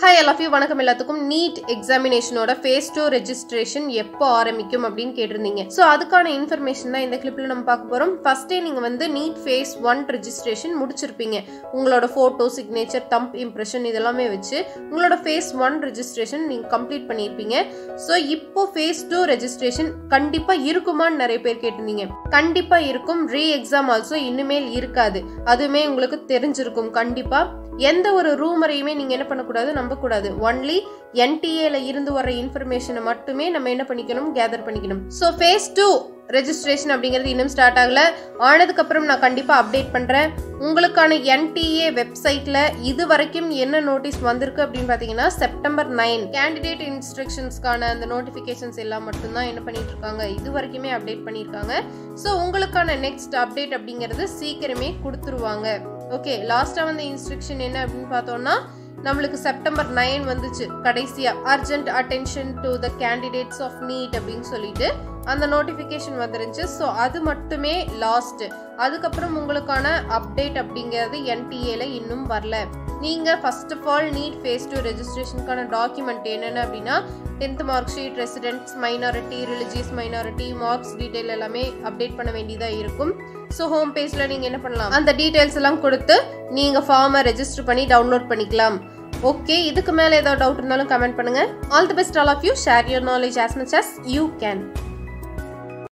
hi L of you வணக்கம் எல்லாத்துக்கும் NEET எக்ஸாமினேஷனோட ஃபேஸ் டூ ரெஜிஸ்ட்ரேஷன் எப்போ ஆரம்பிக்கும் அப்படின்னு கேட்டிருந்தீங்க ஸோ அதுக்கான இன்ஃபர்மேஷன் தான் இந்த கிளிப்பில் நம்ம பார்க்க போகிறோம் ஃபர்ஸ்டே நீங்கள் வந்து நீட் ஃபேஸ் ஒன் ரெஜிஸ்ட்ரேஷன் முடிச்சிருப்பீங்க உங்களோட ஃபோட்டோ சிக்னேச்சர் தம்ப் இம்ப்ரெஷன் இதெல்லாமே வச்சு உங்களோட ஃபேஸ் ஒன் ரெஜிஸ்ட்ரேஷன் நீங்கள் கம்ப்ளீட் பண்ணியிருப்பீங்க ஸோ இப்போ ஃபேஸ் டூ ரெஜிஸ்ட்ரேஷன் கண்டிப்பாக இருக்குமான்னு நிறைய பேர் கேட்டிருந்தீங்க கண்டிப்பாக இருக்கும் ரீ எக்ஸாம் ஆல்சோ இனிமேல் இருக்காது அதுவுமே உங்களுக்கு தெரிஞ்சிருக்கும் கண்டிப்பாக எந்த ஒரு ரூமரையுமே நீங்கள் என்ன பண்ணக்கூடாது நம்பக்கூடாது ஒன்லி என்டிஏல இருந்து வர இன்ஃபர்மேஷனை மட்டுமே நம்ம என்ன பண்ணிக்கணும் கேதர் பண்ணிக்கணும் ஸோ ஃபேஸ் டூ ரெஜிஸ்ட்ரேஷன் அப்படிங்கிறது இன்னும் ஸ்டார்ட் ஆகல ஆனதுக்கப்புறம் நான் கண்டிப்பாக அப்டேட் பண்ணுறேன் உங்களுக்கான என்டிஏ வெப்சைட்டில் இது வரைக்கும் என்ன நோட்டீஸ் வந்திருக்கு அப்படின்னு பார்த்தீங்கன்னா செப்டம்பர் நைன் கேண்டிடேட் இன்ஸ்ட்ரக்ஷன்ஸ்க்கான அந்த நோட்டிஃபிகேஷன்ஸ் எல்லாம் மட்டும்தான் என்ன பண்ணிட்டு இருக்காங்க இது வரைக்குமே அப்டேட் பண்ணியிருக்காங்க ஸோ உங்களுக்கான நெக்ஸ்ட் அப்டேட் அப்படிங்கிறது சீக்கிரமே கொடுத்துருவாங்க ஓகே லாஸ்ட்டாக வந்த இன்ஸ்ட்ரக்ஷன் என்ன அப்படின்னு பார்த்தோம்னா நம்மளுக்கு செப்டம்பர் நைன் வந்துச்சு கடைசியாக urgent attention to the candidates of NEET அப்படின்னு சொல்லிட்டு அந்த நோட்டிஃபிகேஷன் வந்துருந்துச்சு ஸோ அது மட்டுமே லாஸ்ட் அதுக்கப்புறம் உங்களுக்கான அப்டேட் அப்படிங்கிறது என்டிஏல இன்னும் வரல நீங்கள் first of all NEET phase two ரெஜிஸ்ட்ரேஷனுக்கான டாக்குமெண்ட் என்னென்ன அப்படின்னா tenth mark sheet residents minority religious minority marks detail எல்லாமே அப்டேட் பண்ண வேண்டியதாக இருக்கும் ஸோ ஹோம் பேஜில் நீங்கள் என்ன பண்ணலாம் அந்த டீட்டெயில்ஸ் எல்லாம் கொடுத்து நீங்கள் ஃபார்மை ரெஜிஸ்டர் பண்ணி டவுன்லோட் பண்ணிக்கலாம் ஓகே இதுக்கு மேலே ஏதாவது டவுட் இருந்தாலும் கமெண்ட் பண்ணுங்கள் all the best all of you share your knowledge as much as you can